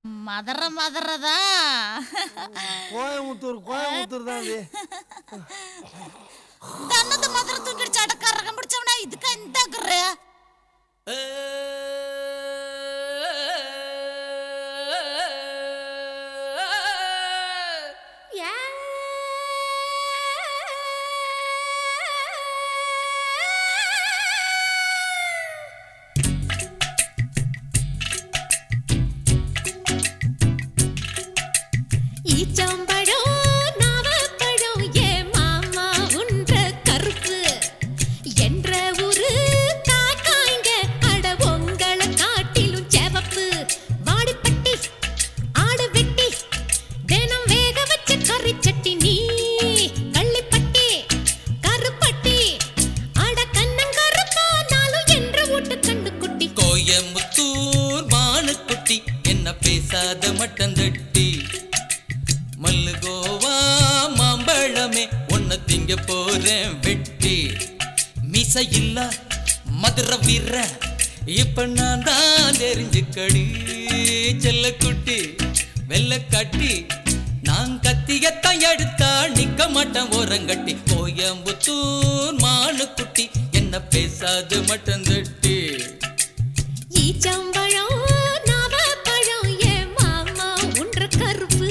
மதற மதறதா கோயம்புத்தூர் கோயம்புத்தூர் தான் அது தன்னது மதுரை தூக்கிடுச்சு அடக்காரகம் பிடிச்சவனா இதுக்கு இந்த ஈச்சம்பழம் நாவப்பழம் ஏ மாமா உன்ற கருப்பு என்ற ஒரு காக்காய்ங்க அட உங்களை காட்டிலும் செவப்பு வாடிப்பட்டி ஆடு வெட்டி தினம் வேக வச்ச கறி சட்டி நீ கள்ளிப்பட்டி கருப்பட்டி அட கண்ணங்கருப்பானாலும் என்ற வீட்டு கண்டு குட்டி கோயம்புத்தூர் மானுக்குட்டி என்ன பேசாத மட்டந்தட்டி மல்லுகோவா மாம்பழமே உன்னை திங்க போறேன் வெட்டி மிசை இல்ல மதுர வீர இப்ப நான் தான் தெரிஞ்சுக்கடி செல்லக்குட்டி வெள்ள கட்டி நான் கத்தியத்தான் எடுத்தா நிக்க மாட்டேன் ஓரங்கட்டி கோயம்புத்தூர் மானுக்குட்டி என்ன பேசாது மட்டந்தட்டி ஈச்சம்பழம் நாவப்பழம் ஏ மாமா உன்ற கருப்பு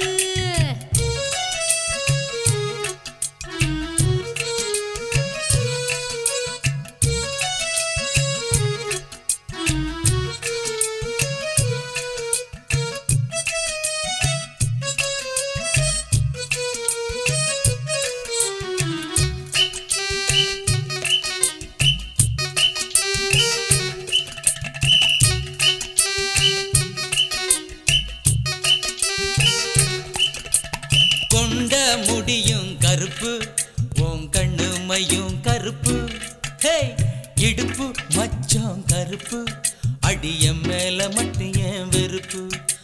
கொண்ட முடியும் கருப்பு உன் கண்ணுமையும் கருப்பு ஹே இடுப்பு மச்சம் கருப்பு அடிய மேல மட்டும் ஏன் வெறுப்பு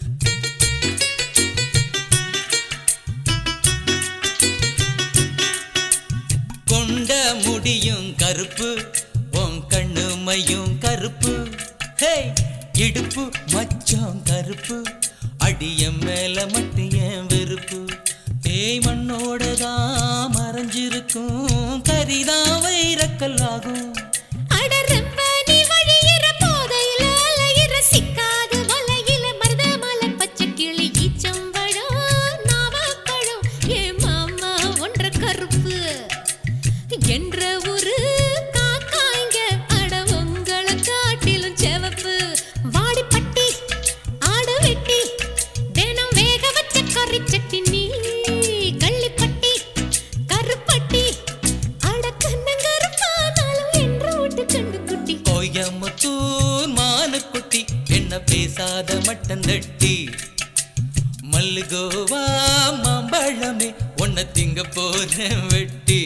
கொண்ட முடியும் கருப்பு உன் கண்ணுமையும் கருப்பு ஹே இடுப்பு மச்சம் கருப்பு அடிய மேல மட்டும் ஏன் வெறுப்பு தேய் மண்ணோட தான் மறைஞ்சிருக்கும் கரிதான் வைரக்கல்லாகும் அட ரொம்ப நீ வழியிற போதையில அலையிற சிக்காது வலையில மருதமலை பச்சை கிளி ஈச்சம்பழம் நாவப்பழம் ஏ மாமா ஒன்ற கருப்பு என்ற ஒரு காக்காய்ங்க அட உங்களை காட்டிலும் செவப்பு வாடிப்பட்டி ஆடு வெட்டி தினம் வேக வச்ச கறி சட்டி நீ கள்ளிப்பட்டி கருப்பட்டி அட கண்ணங்கருப்பானாலும் என்ற விட்டு கண்டு குட்டி கோயம்புத்தூர் மானுக்குட்டி என்ன பேசாத மட்டந்தட்டி மல்லுகோவா மாம்பழமே உன்னை திங்க போறேன் வெட்டி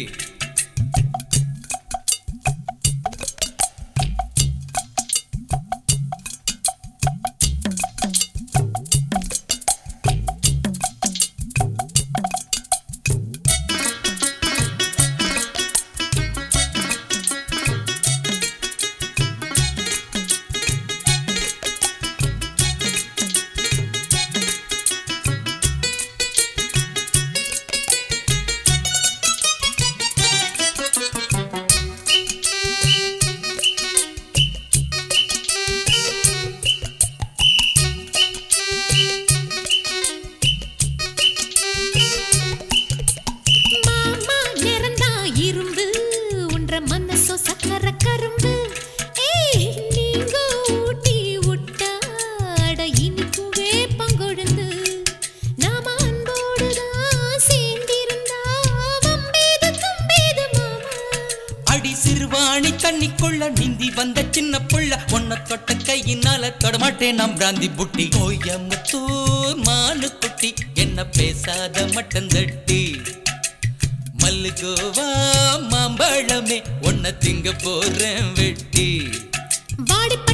மாமா நிறந்தா இரும்பு உன்ற மனசோ சக்கர கரும்பு ஏய் நீங்க ஊட்டி விட்டாட இனிக்கும் வேப்பங்கொழுந்து நாம அன்போடுதான் சேர்ந்திருந்தா வம்பேது தும்பேது மாமா அடி சிறுவாணி தண்ணிக்குள்ள நீந்தி வந்த சின்ன புள்ள உன்னை தொட்ட கையினால தொடமாட்டேன் நாம் பிராந்தி புட்டி கோயம்புத்தூர் மானுக்குட்டி என்ன பேசாத மட்டந்தட்டி மல்லுகோவா மாம்பழமே உன்னை திங்க போறேன் வெட்டி வாடி